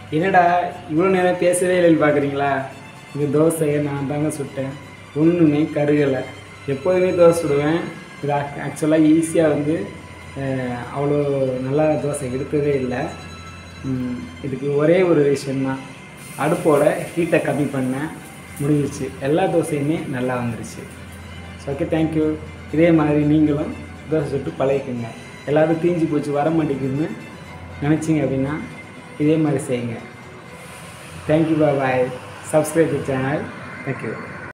என்னடா இவ்வளோ நேரம் பேசவே இல்லைன்னு பார்க்குறீங்களா இந்த தோசையை நான் தாங்க சுட்டேன் ஒன்றுமே கருகலை எப்போதுமே தோசை சுடுவேன் இது ஆக்சுவலாக ஈஸியாக வந்து அஹ், அவ்வளோ நல்லா தோசை எடுத்ததே இல்லை ம், இதுக்கு ஒரே ஒரு விஷயம்தான் அடுப்போட ஹீட்டை கம்மி பண்ணேன் முடிஞ்சிச்சு எல்லா தோசையுமே நல்லா வந்துருச்சு ஸோ ஓகே தேங்க்யூ இதே மாதிரி நீங்களும் தோசை சுட்டு பழகிக்கோங்க எல்லாரும் தீஞ்சு போச்சு வர மாட்டேங்குதுன்னு நினச்சிங்க அப்படின்னா இதே மாதிரி செய்யுங்க thank you bye subscribe channel thank you